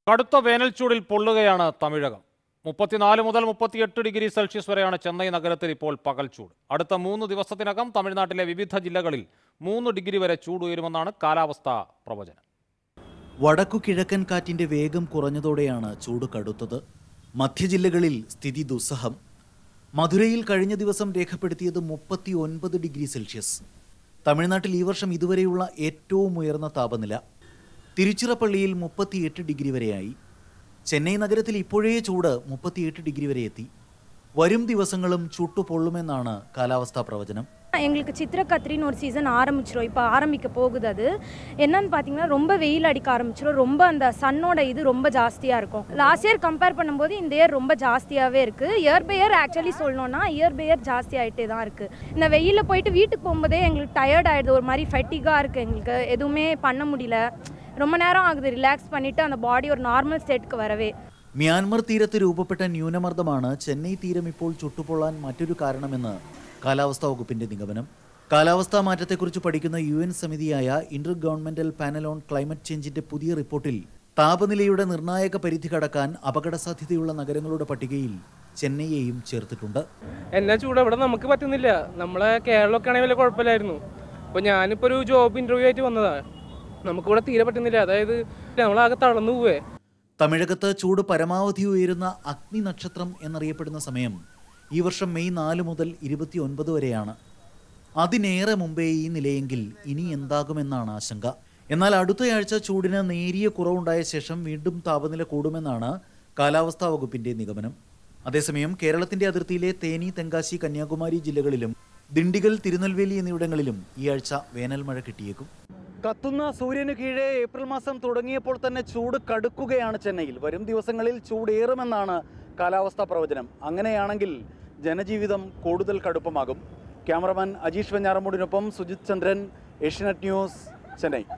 കടുത്ത വേനൽച്ചൂടിൽ പൊള്ളുകയാണ് തമിഴകം മുപ്പത്തിനാല് മുതൽ മുപ്പത്തിയെട്ട് ഡിഗ്രി സെൽഷ്യസ് വരെയാണ് ചെന്നൈ നഗരത്തിൽ ഇപ്പോൾ പകൽച്ചൂട് അടുത്ത മൂന്ന് ദിവസത്തിനകം തമിഴ്നാട്ടിലെ വിവിധ ജില്ലകളിൽ മൂന്ന് ഡിഗ്രി വരെ ചൂട് ഉയരുമെന്നാണ് കാലാവസ്ഥാ പ്രവചനം വടക്കു കിഴക്കൻ കാറ്റിന്റെ വേഗം കുറഞ്ഞതോടെയാണ് ചൂട് കടുത്തത് മധ്യജില്ലകളിൽ സ്ഥിതി ദുസ്സഹം മധുരയിൽ കഴിഞ്ഞ ദിവസം രേഖപ്പെടുത്തിയത് മുപ്പത്തി ഒൻപത് ഡിഗ്രി സെൽഷ്യസ് തമിഴ്നാട്ടിൽ ഈ വർഷം ഇതുവരെയുള്ള ഏറ്റവും ഉയർന്ന താപനില തിരുച്ചിറപ്പള്ളിയിൽ മുപ്പത്തിയെട്ട് ഡിഗ്രി വരെയായി ചെന്നൈ നഗരത്തിൽ ഇപ്പോഴേ ചൂട് മുപ്പത്തിയെട്ട് ഡിഗ്രി വരെ എത്തി വരും ദിവസങ്ങളും ചുട്ടുപൊള്ളുമെന്നാണ് കാലാവസ്ഥാ പ്രവചനം எங்களுக்கு சித்திரக்கத்திரின்னு ஒரு சீசன் ஆரம்பிச்சிரும் இப்போ ஆரம்பிக்க போகுது அது என்னன்னு பார்த்தீங்கன்னா ரொம்ப வெயில் அடிக்க ஆரம்பிச்சிரும் ரொம்ப அந்த சன்னோட இது ரொம்ப ஜாஸ்தியாக இருக்கும் லாஸ்ட் இயர் கம்பேர் பண்ணும்போது இந்த இயர் ரொம்ப ஜாஸ்தியாகவே இருக்குது இயர் பை இயர் ஆக்சுவலி சொல்லணும்னா இயர் பை இயர் ஜாஸ்தி ஆகிட்டே தான் இருக்குது இந்த வெயிலில் போயிட்டு வீட்டுக்கு போகும்போதே எங்களுக்கு டயர்ட் ஆகிடுது ஒரு மாதிரி ஃபெட்டிக்காக இருக்குது எங்களுக்கு எதுவுமே பண்ண முடியல ரொம்ப நேரம் ஆகுது ரிலாக்ஸ் பண்ணிவிட்டு அந்த பாடி ஒரு நார்மல் ஸ்டேட்டுக்கு வரவே മ്യാൻമർ തീരത്ത് രൂപപ്പെട്ട ന്യൂനമർദ്ദമാണ് ചെന്നൈ തീരം ഇപ്പോൾ ചുട്ടുപൊള്ളാൻ മറ്റൊരു കാരണമെന്ന് കാലാവസ്ഥാ വകുപ്പിന്റെ നിഗമനം കാലാവസ്ഥാ മാറ്റത്തെക്കുറിച്ച് പഠിക്കുന്ന യു എൻ സമിതിയായ intergovernmental panel on climate ചേഞ്ചിന്റെ പുതിയ റിപ്പോർട്ടിൽ താപനിലയുടെ നിർണായക പരിധി കടക്കാൻ അപകട സാധ്യതയുള്ള നഗരങ്ങളുടെ പട്ടികയിൽ ചെന്നൈയെയും ചേർത്തിട്ടുണ്ട് എന്നാ ചൂട് ഇവിടെ നമുക്ക് പറ്റുന്നില്ല നമ്മളെ കേരളമൊക്കെ ആണെങ്കിൽ വലിയ കുഴപ്പമില്ലായിരുന്നു അപ്പോൾ ഞാനിപ്പോൾ ഒരു ജോബ് ഇൻ്റർവ്യൂ ആയിട്ട് വന്നതാ നമുക്കിവിടെ തീരെ പറ്റുന്നില്ല അതായത് നമ്മളാകെ തളർന്നു പോവേ തമിഴകത്ത് ചൂട് പരമാവധി ഉയരുന്ന അഗ്നി നക്ഷത്രം എന്നറിയപ്പെടുന്ന സമയം ഈ വർഷം മെയ് നാല് മുതൽ ഇരുപത്തി ഒൻപത് വരെയാണ് അതിനേറെ മുമ്പേ ഈ നിലയെങ്കിൽ ഇനി എന്താകുമെന്നാണ് ആശങ്ക എന്നാൽ അടുത്തയാഴ്ച ചൂടിന് നേരിയ കുറവുണ്ടായ ശേഷം വീണ്ടും താപനില കൂടുമെന്നാണ് കാലാവസ്ഥാ വകുപ്പിന്റെ നിഗമനം അതേസമയം കേരളത്തിന്റെ അതിർത്തിയിലെ തേനി തെങ്കാശി കന്യാകുമാരി ജില്ലകളിലും ദിണ്ടിഗൽ തിരുനെൽവേലി എന്നിവിടങ്ങളിലും ഈ ആഴ്ച വേനൽ മഴ കിട്ടിയേക്കും കത്തുന്ന സൂര്യന് കീഴെ ഏപ്രിൽ മാസം തുടങ്ങിയപ്പോൾ തന്നെ ചൂട് കടുക്കുകയാണ് ചെന്നൈയിൽ വരും ദിവസങ്ങളിൽ ചൂടേറുമെന്നാണ് കാലാവസ്ഥാ പ്രവചനം അങ്ങനെയാണെങ്കിൽ ജനജീവിതം കൂടുതൽ കടുപ്പമാകും ക്യാമറമാൻ അജീഷ് വെഞ്ഞാറമൂടിനൊപ്പം സുജിത് ചന്ദ്രൻ ഏഷ്യനെറ്റ് ന്യൂസ് ചെന്നൈ